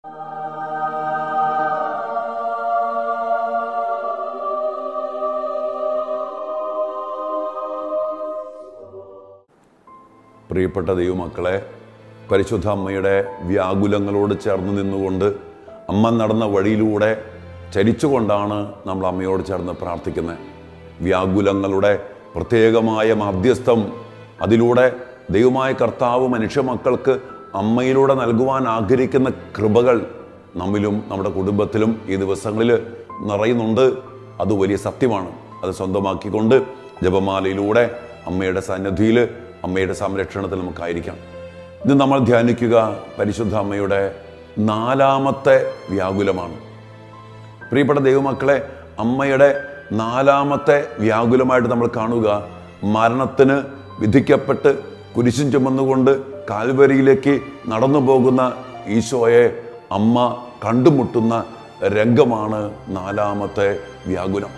പ്രിയപ്പെട്ട ദൈവമക്കളെ പരിശുദ്ധ അമ്മയുടെ വ്യാകുലങ്ങളോട് ചേർന്ന് നിന്നുകൊണ്ട് അമ്മ നടന്ന വഴിയിലൂടെ ചരിച്ചുകൊണ്ടാണ് നമ്മൾ അമ്മയോട് ചേർന്ന് പ്രാർത്ഥിക്കുന്നത് വ്യാകുലങ്ങളുടെ പ്രത്യേകമായ മധ്യസ്ഥം അതിലൂടെ ദൈവമായ കർത്താവ് മനുഷ്യമക്കൾക്ക് അമ്മയിലൂടെ നൽകുവാൻ ആഗ്രഹിക്കുന്ന കൃപകൾ നമ്മിലും നമ്മുടെ കുടുംബത്തിലും ഈ ദിവസങ്ങളിൽ നിറയുന്നുണ്ട് അത് വലിയ സത്യമാണ് അത് സ്വന്തമാക്കിക്കൊണ്ട് ജപമാലയിലൂടെ അമ്മയുടെ സന്നിധിയിൽ അമ്മയുടെ സംരക്ഷണത്തിൽ നമുക്കായിരിക്കാം ഇന്ന് നമ്മൾ ധ്യാനിക്കുക പരിശുദ്ധ അമ്മയുടെ നാലാമത്തെ വ്യാകുലമാണ് പ്രിയപ്പെട്ട ദൈവമക്കളെ അമ്മയുടെ നാലാമത്തെ വ്യാകുലമായിട്ട് നമ്മൾ കാണുക മരണത്തിന് വിധിക്കപ്പെട്ട് കുരിശും ചുമന്നുകൊണ്ട് കാൽവരിയിലേക്ക് നടന്നു പോകുന്ന ഈശോയെ അമ്മ കണ്ടുമുട്ടുന്ന രംഗമാണ് നാലാമത്തെ വ്യാകുലം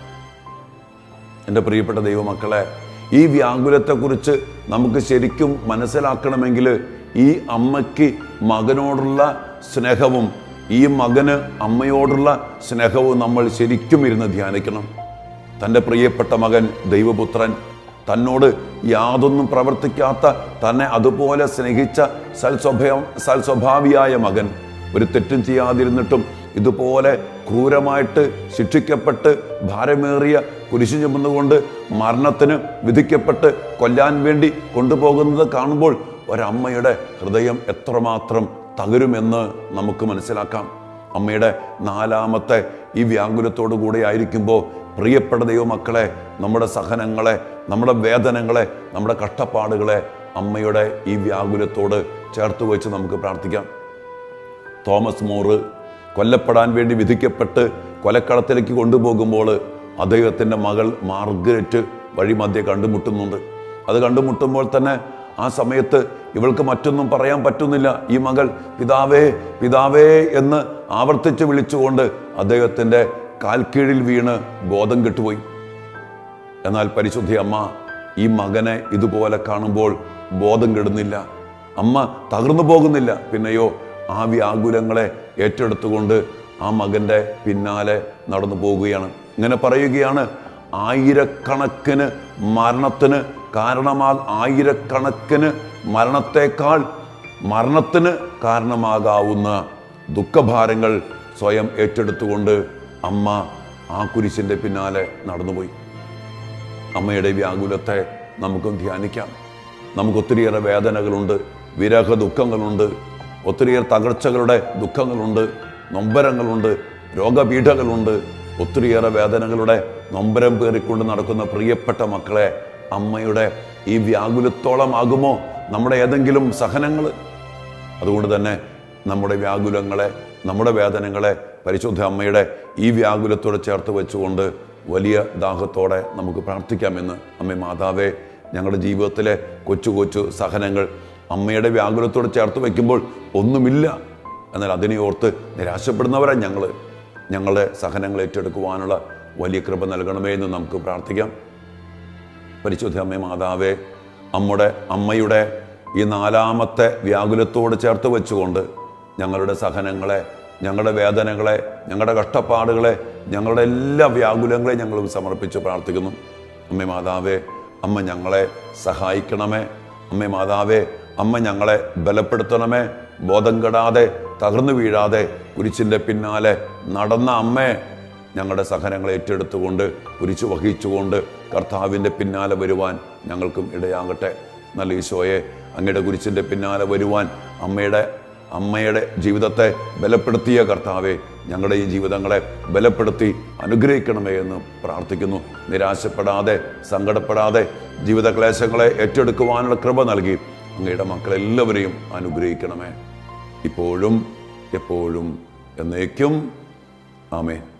എൻ്റെ പ്രിയപ്പെട്ട ദൈവമക്കളെ ഈ വ്യാകുലത്തെക്കുറിച്ച് നമുക്ക് ശരിക്കും മനസ്സിലാക്കണമെങ്കിൽ ഈ അമ്മയ്ക്ക് മകനോടുള്ള സ്നേഹവും ഈ മകന് അമ്മയോടുള്ള സ്നേഹവും നമ്മൾ ശരിക്കും ഇരുന്ന് ധ്യാനിക്കണം തൻ്റെ പ്രിയപ്പെട്ട മകൻ ദൈവപുത്രൻ തന്നോട് യാതൊന്നും പ്രവർത്തിക്കാത്ത തന്നെ അതുപോലെ സ്നേഹിച്ച സൽസ്വഭയം സൽസ്വഭാവിയായ മകൻ ഒരു തെറ്റും ചെയ്യാതിരുന്നിട്ടും ഇതുപോലെ ക്രൂരമായിട്ട് ശിക്ഷിക്കപ്പെട്ട് ഭാരമേറിയ കുരിശു ചുമന്നുകൊണ്ട് മരണത്തിന് വിധിക്കപ്പെട്ട് കൊല്ലാൻ വേണ്ടി കൊണ്ടുപോകുന്നത് കാണുമ്പോൾ ഒരമ്മയുടെ ഹൃദയം എത്രമാത്രം തകരുമെന്ന് നമുക്ക് മനസ്സിലാക്കാം അമ്മയുടെ നാലാമത്തെ ഈ വ്യാകുലത്തോടു കൂടെ ആയിരിക്കുമ്പോൾ പ്രിയപ്പെട്ട ദൈവമക്കളെ നമ്മുടെ സഹനങ്ങളെ നമ്മുടെ വേദനകളെ നമ്മുടെ കഷ്ടപ്പാടുകളെ അമ്മയുടെ ഈ വ്യാകുലത്തോട് ചേർത്ത് വെച്ച് നമുക്ക് പ്രാർത്ഥിക്കാം തോമസ് മോറ് കൊല്ലപ്പെടാൻ വേണ്ടി വിധിക്കപ്പെട്ട് കൊലക്കളത്തിലേക്ക് കൊണ്ടുപോകുമ്പോൾ അദ്ദേഹത്തിൻ്റെ മകൾ മാർഗരറ്റ് വഴിമധ്യ കണ്ടുമുട്ടുന്നുണ്ട് അത് കണ്ടുമുട്ടുമ്പോൾ തന്നെ ആ സമയത്ത് ഇവൾക്ക് മറ്റൊന്നും പറയാൻ പറ്റുന്നില്ല ഈ മകൾ പിതാവേ പിതാവേ എന്ന് ആവർത്തിച്ച് വിളിച്ചുകൊണ്ട് അദ്ദേഹത്തിൻ്റെ കാൽക്കീഴിൽ വീണ് ബോധം കെട്ടുപോയി എന്നാൽ പരിശുദ്ധി അമ്മ ഈ മകനെ ഇതുപോലെ കാണുമ്പോൾ ബോധം കെടുന്നില്ല അമ്മ തകർന്നു പോകുന്നില്ല പിന്നെയോ ആ വ്യാകുലങ്ങളെ ഏറ്റെടുത്തുകൊണ്ട് ആ മകൻ്റെ പിന്നാലെ നടന്നു പോവുകയാണ് ഇങ്ങനെ പറയുകയാണ് ആയിരക്കണക്കിന് മരണത്തിന് കാരണമാ ആയിരക്കണക്കിന് മരണത്തേക്കാൾ മരണത്തിന് കാരണമാകാവുന്ന ദുഃഖഭാരങ്ങൾ സ്വയം ഏറ്റെടുത്തുകൊണ്ട് അമ്മ ആ കുരിശിൻ്റെ പിന്നാലെ നടന്നുപോയി അമ്മയുടെ വ്യാകുലത്തെ നമുക്കും ധ്യാനിക്കാം നമുക്ക് ഒത്തിരിയേറെ വേദനകളുണ്ട് വിരഹ ദുഃഖങ്ങളുണ്ട് ഒത്തിരിയേറെ തകർച്ചകളുടെ ദുഃഖങ്ങളുണ്ട് നൊമ്പരങ്ങളുണ്ട് രോഗപീഠകളുണ്ട് ഒത്തിരിയേറെ വേദനകളുടെ നൊമ്പരം പേറിക്കൊണ്ട് നടക്കുന്ന പ്രിയപ്പെട്ട മക്കളെ അമ്മയുടെ ഈ വ്യാകുലത്തോളമാകുമോ നമ്മുടെ ഏതെങ്കിലും സഹനങ്ങൾ അതുകൊണ്ട് തന്നെ നമ്മുടെ വ്യാകുലങ്ങളെ നമ്മുടെ വേദനകളെ പരിശുദ്ധ അമ്മയുടെ ഈ വ്യാകുലത്തോടെ ചേർത്ത് വെച്ചുകൊണ്ട് വലിയ ദാഹത്തോടെ നമുക്ക് പ്രാർത്ഥിക്കാമെന്ന് അമ്മ മാതാവേ ഞങ്ങളുടെ ജീവിതത്തിലെ കൊച്ചു കൊച്ചു സഹനങ്ങൾ അമ്മയുടെ വ്യാകുലത്തോട് ചേർത്ത് വയ്ക്കുമ്പോൾ ഒന്നുമില്ല എന്നാൽ അതിനെ ഓർത്ത് നിരാശപ്പെടുന്നവരാണ് ഞങ്ങൾ ഞങ്ങളുടെ സഹനങ്ങൾ ഏറ്റെടുക്കുവാനുള്ള വലിയ കൃപ നൽകണമേ എന്ന് നമുക്ക് പ്രാർത്ഥിക്കാം പരിശുദ്ധ അമ്മ മാതാവേ അമ്മയുടെ അമ്മയുടെ ഈ നാലാമത്തെ വ്യാകുലത്തോട് ചേർത്ത് വെച്ചുകൊണ്ട് ഞങ്ങളുടെ സഹനങ്ങളെ ഞങ്ങളുടെ വേദനകളെ ഞങ്ങളുടെ കഷ്ടപ്പാടുകളെ ഞങ്ങളുടെ എല്ലാ വ്യാകുലങ്ങളെയും ഞങ്ങൾ സമർപ്പിച്ച് പ്രാർത്ഥിക്കുന്നു അമ്മ മാതാവേ അമ്മ ഞങ്ങളെ സഹായിക്കണമേ അമ്മ മാതാവേ അമ്മ ഞങ്ങളെ ബലപ്പെടുത്തണമേ ബോധം കെടാതെ തകർന്നു വീഴാതെ കുരിശിൻ്റെ പിന്നാലെ നടന്ന അമ്മേ ഞങ്ങളുടെ സഹനങ്ങൾ ഏറ്റെടുത്തുകൊണ്ട് കുരിച്ചു വഹിച്ചുകൊണ്ട് കർത്താവിൻ്റെ പിന്നാലെ വരുവാൻ ഞങ്ങൾക്കും ഇടയാകട്ടെ നല്ല ഈശോയെ അങ്ങയുടെ കുരിശിൻ്റെ പിന്നാലെ വരുവാൻ അമ്മയുടെ അമ്മയുടെ ജീവിതത്തെ ബലപ്പെടുത്തിയ കർത്താവെ ഞങ്ങളുടെ ഈ ജീവിതങ്ങളെ ബലപ്പെടുത്തി അനുഗ്രഹിക്കണമേ എന്ന് പ്രാർത്ഥിക്കുന്നു നിരാശപ്പെടാതെ സങ്കടപ്പെടാതെ ജീവിത ക്ലേശങ്ങളെ ഏറ്റെടുക്കുവാനുള്ള കൃപ നൽകി അങ്ങയുടെ മക്കളെല്ലാവരെയും അനുഗ്രഹിക്കണമേ ഇപ്പോഴും എപ്പോഴും എന്നേക്കും ആമേൻ